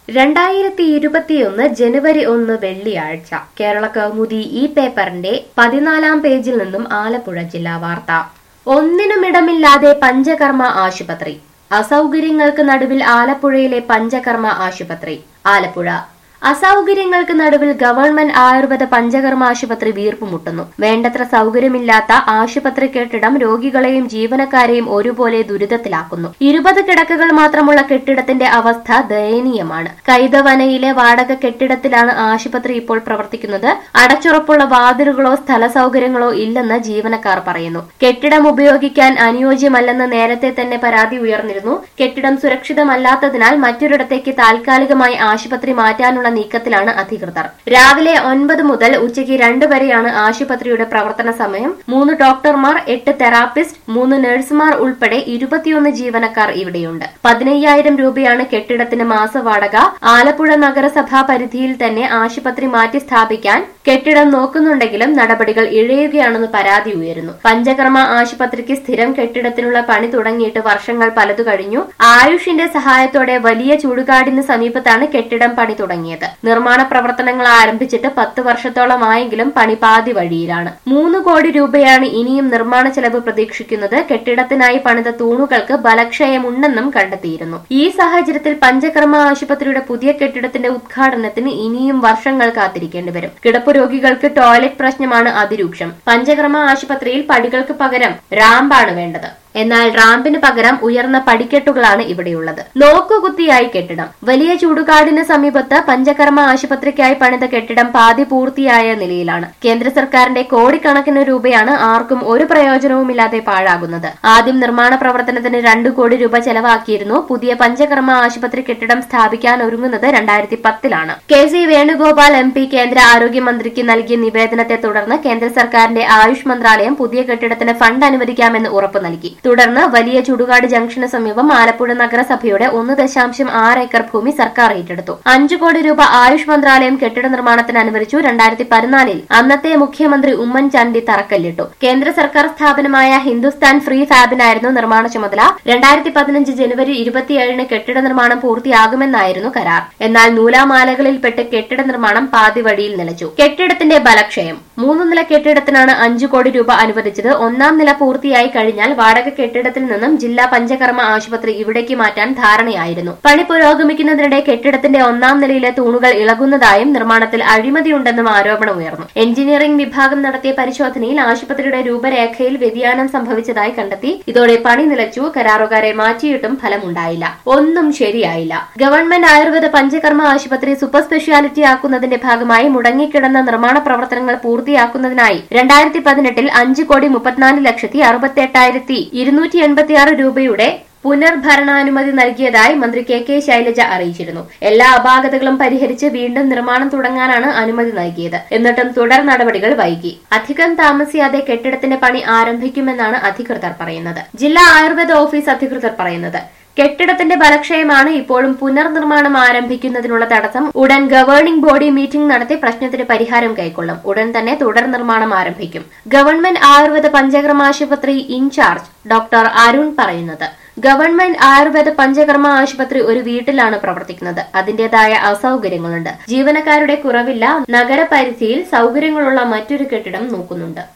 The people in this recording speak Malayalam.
രണ്ടായിരത്തി ഇരുപത്തിയൊന്ന് ജനുവരി ഒന്ന് വെള്ളിയാഴ്ച കേരള കൗമുദി ഈ പേപ്പറിന്റെ പതിനാലാം പേജിൽ നിന്നും ആലപ്പുഴ ജില്ലാ വാർത്ത ഒന്നിനുമിടമില്ലാതെ പഞ്ചകർമ്മ ആശുപത്രി അസൗകര്യങ്ങൾക്ക് നടുവിൽ ആലപ്പുഴയിലെ പഞ്ചകർമ്മ ആശുപത്രി ആലപ്പുഴ അസൗകര്യങ്ങൾക്ക് നടുവിൽ ഗവൺമെന്റ് ആയുർവേദ പഞ്ചകർമ്മ ആശുപത്രി വീർപ്പുമുട്ടുന്നു വേണ്ടത്ര സൗകര്യമില്ലാത്ത ആശുപത്രി കെട്ടിടം രോഗികളെയും ജീവനക്കാരെയും ഒരുപോലെ ദുരിതത്തിലാക്കുന്നു ഇരുപത് കിടക്കകൾ മാത്രമുള്ള കെട്ടിടത്തിന്റെ അവസ്ഥ ദയനീയമാണ് കൈതവനയിലെ വാടക കെട്ടിടത്തിലാണ് ആശുപത്രി ഇപ്പോൾ പ്രവർത്തിക്കുന്നത് അടച്ചുറപ്പുള്ള വാതിലുകളോ സ്ഥല സൗകര്യങ്ങളോ ഇല്ലെന്ന് ജീവനക്കാർ പറയുന്നു കെട്ടിടം ഉപയോഗിക്കാൻ അനുയോജ്യമല്ലെന്ന് നേരത്തെ തന്നെ പരാതി ഉയർന്നിരുന്നു കെട്ടിടം സുരക്ഷിതമല്ലാത്തതിനാൽ മറ്റൊരിടത്തേക്ക് താൽക്കാലികമായി ആശുപത്രി മാറ്റാനുള്ള നീക്കത്തിലാണ് അധികൃതർ രാവിലെ ഒൻപത് മുതൽ ഉച്ചയ്ക്ക് രണ്ട് വരെയാണ് ആശുപത്രിയുടെ പ്രവർത്തന സമയം മൂന്ന് ഡോക്ടർമാർ എട്ട് തെറാപ്പിസ്റ്റ് മൂന്ന് നഴ്സുമാർ ഉൾപ്പെടെ ഇരുപത്തിയൊന്ന് ജീവനക്കാർ ഇവിടെയുണ്ട് പതിനയ്യായിരം രൂപയാണ് കെട്ടിടത്തിന് മാസവാടക ആലപ്പുഴ നഗരസഭാ പരിധിയിൽ തന്നെ ആശുപത്രി മാറ്റി സ്ഥാപിക്കാൻ കെട്ടിടം നോക്കുന്നുണ്ടെങ്കിലും നടപടികൾ ഇഴയുകയാണെന്ന് പരാതി ഉയരുന്നു പഞ്ചകർമ്മ ആശുപത്രിക്ക് സ്ഥിരം കെട്ടിടത്തിനുള്ള പണി തുടങ്ങിയിട്ട് വർഷങ്ങൾ പലതു കഴിഞ്ഞു ആയുഷിന്റെ സഹായത്തോടെ വലിയ ചുടുകാടിന് സമീപത്താണ് കെട്ടിടം പണി തുടങ്ങിയത് നിർമ്മാണ പ്രവർത്തനങ്ങൾ ആരംഭിച്ചിട്ട് പത്ത് വർഷത്തോളമായെങ്കിലും പണി പാതി വഴിയിലാണ് മൂന്ന് കോടി രൂപയാണ് ഇനിയും നിർമ്മാണ ചെലവ് പ്രതീക്ഷിക്കുന്നത് കെട്ടിടത്തിനായി പണിത തൂണുകൾക്ക് ബലക്ഷയമുണ്ടെന്നും കണ്ടെത്തിയിരുന്നു ഈ സാഹചര്യത്തിൽ പഞ്ചകർമ്മ ആശുപത്രിയുടെ പുതിയ കെട്ടിടത്തിന്റെ ഉദ്ഘാടനത്തിന് ഇനിയും വർഷങ്ങൾ കാത്തിരിക്കേണ്ടി വരും കിടപ്പ് രോഗികൾക്ക് ടോയ്ലറ്റ് പ്രശ്നമാണ് അതിരൂക്ഷം പഞ്ചകർമ്മ ആശുപത്രിയിൽ പടികൾക്ക് പകരം റാമ്പാണ് വേണ്ടത് എന്നാൽ റാമ്പിന് പകരം ഉയർന്ന പടിക്കെട്ടുകളാണ് ഇവിടെയുള്ളത് നോക്കുകുത്തിയായി കെട്ടിടം വലിയ ചൂടുകാടിന് സമീപത്ത് പഞ്ചകർമ്മ ആശുപത്രിക്കായി പണിത കെട്ടിടം പാതി പൂർത്തിയായ നിലയിലാണ് കേന്ദ്ര സർക്കാരിന്റെ കോടിക്കണക്കിന് രൂപയാണ് ആർക്കും ഒരു പ്രയോജനവുമില്ലാതെ പാഴാകുന്നത് ആദ്യം നിർമ്മാണ പ്രവർത്തനത്തിന് രണ്ടു കോടി രൂപ ചെലവാക്കിയിരുന്നു പുതിയ പഞ്ചകർമ്മ ആശുപത്രി കെട്ടിടം സ്ഥാപിക്കാൻ ഒരുങ്ങുന്നത് രണ്ടായിരത്തി പത്തിലാണ് K C Venugopal M P കേന്ദ്ര ആരോഗ്യമന്ത്രിക്ക് നൽകിയ നിവേദനത്തെ തുടർന്ന് കേന്ദ്ര സർക്കാരിന്റെ ആയുഷ് മന്ത്രാലയം പുതിയ കെട്ടിടത്തിന് ഫണ്ട് അനുവദിക്കാമെന്ന് ഉറപ്പു നൽകി തുടർന്ന് വലിയ ചുടുകാട് ജംഗ്ഷന് സമീപം ആലപ്പുഴ നഗരസഭയുടെ ഒന്ന് ദശാംശം ആറ് ഏക്കർ ഭൂമി സർക്കാർ ഏറ്റെടുത്തു അഞ്ചു കോടി രൂപ ആയുഷ് മന്ത്രാലയം കെട്ടിട നിർമ്മാണത്തിന് അനുവദിച്ചു രണ്ടായിരത്തി പതിനാലിൽ അന്നത്തെ മുഖ്യമന്ത്രി ഉമ്മൻചാണ്ടി തറക്കല്ലിട്ടു കേന്ദ്ര സർക്കാർ സ്ഥാപനമായ ഹിന്ദുസ്ഥാൻ ഫ്രീ ഫാബിനായിരുന്നു നിർമ്മാണ ചുമതല രണ്ടായിരത്തി പതിനഞ്ച് ജനുവരി ഇരുപത്തിയേഴിന് കെട്ടിട നിർമ്മാണം പൂർത്തിയാകുമെന്നായിരുന്നു കരാർ എന്നാൽ നൂലാമാലകളിൽപ്പെട്ട് കെട്ടിട നിർമ്മാണം പാതി വഴിയിൽ നിലച്ചു കെട്ടിടത്തിന്റെ ബലക്ഷയം മൂന്ന് നില കെട്ടിടത്തിനാണ് അഞ്ചു കോടി രൂപ അനുവദിച്ചത് ഒന്നാം നില പൂർത്തിയായി കഴിഞ്ഞാൽ വാടക കെട്ടിടത്തിൽ നിന്നും ജില്ലാ പഞ്ചകർമ്മ ആശുപത്രി ഇവിടേക്ക് മാറ്റാൻ ധാരണയായിരുന്നു പണി പുരോഗമിക്കുന്നതിനിടെ കെട്ടിടത്തിന്റെ ഒന്നാം നിലയിലെ തൂണുകൾ ഇളകുന്നതായും നിർമ്മാണത്തിൽ അഴിമതിയുണ്ടെന്നും ആരോപണം ഉയർന്നു എഞ്ചിനീയറിംഗ് വിഭാഗം നടത്തിയ പരിശോധനയിൽ ആശുപത്രിയുടെ രൂപരേഖയിൽ വ്യതിയാനം സംഭവിച്ചതായി കണ്ടെത്തി ഇതോടെ പണി നിലച്ചു കരാറുകാരെ മാറ്റിയിട്ടും ഫലമുണ്ടായില്ല ഒന്നും ശരിയായില്ല ഗവൺമെന്റ് ആയുർവേദ പഞ്ചകർമ്മ ആശുപത്രി സൂപ്പർ സ്പെഷ്യാലിറ്റി ആക്കുന്നതിന്റെ ഭാഗമായി മുടങ്ങിക്കിടന്ന നിർമ്മാണ പ്രവർത്തനങ്ങൾ പൂർത്തിയാക്കുന്നതിനായി രണ്ടായിരത്തി പതിനെട്ടിൽ അഞ്ച് കോടി മുപ്പത്തിനാല് ലക്ഷത്തി അറുപത്തെട്ടായിരത്തി ഇരുന്നൂറ്റി എൺപത്തിയാറ് രൂപയുടെ പുനർഭരണാനുമതി നൽകിയതായി മന്ത്രി കെ കെ ശൈലജ അറിയിച്ചിരുന്നു എല്ലാ അപാകതകളും പരിഹരിച്ച് വീണ്ടും നിർമ്മാണം തുടങ്ങാനാണ് അനുമതി നൽകിയത് എന്നിട്ടും തുടർ നടപടികൾ വൈകി അധികം താമസിയാതെ കെട്ടിടത്തിന്റെ പണി ആരംഭിക്കുമെന്നാണ് അധികൃതർ പറയുന്നത് ജില്ലാ ആയുർവേദ ഓഫീസ് അധികൃതർ പറയുന്നത് കെട്ടിടത്തിന്റെ ബലക്ഷയമാണ് ഇപ്പോഴും പുനർനിർമ്മാണം ആരംഭിക്കുന്നതിനുള്ള തടസ്സം ഉടൻ ഗവേണിംഗ് ബോഡി മീറ്റിംഗ് നടത്തി പ്രശ്നത്തിന് പരിഹാരം കൈക്കൊള്ളും ഉടൻ തന്നെ തുടർ നിർമ്മാണം ആരംഭിക്കും ഗവൺമെന്റ് ആയുർവേദ പഞ്ചകർമ്മ ആശുപത്രി ഇൻചാർജ് ഡോക്ടർ അരുൺ പറയുന്നത് ഗവൺമെന്റ് ആയുർവേദ പഞ്ചകർമ്മ ആശുപത്രി ഒരു വീട്ടിലാണ് പ്രവർത്തിക്കുന്നത് അതിന്റേതായ അസൗകര്യങ്ങളുണ്ട് ജീവനക്കാരുടെ കുറവില്ല നഗരപരിധിയിൽ സൗകര്യങ്ങളുള്ള മറ്റൊരു കെട്ടിടം നോക്കുന്നുണ്ട്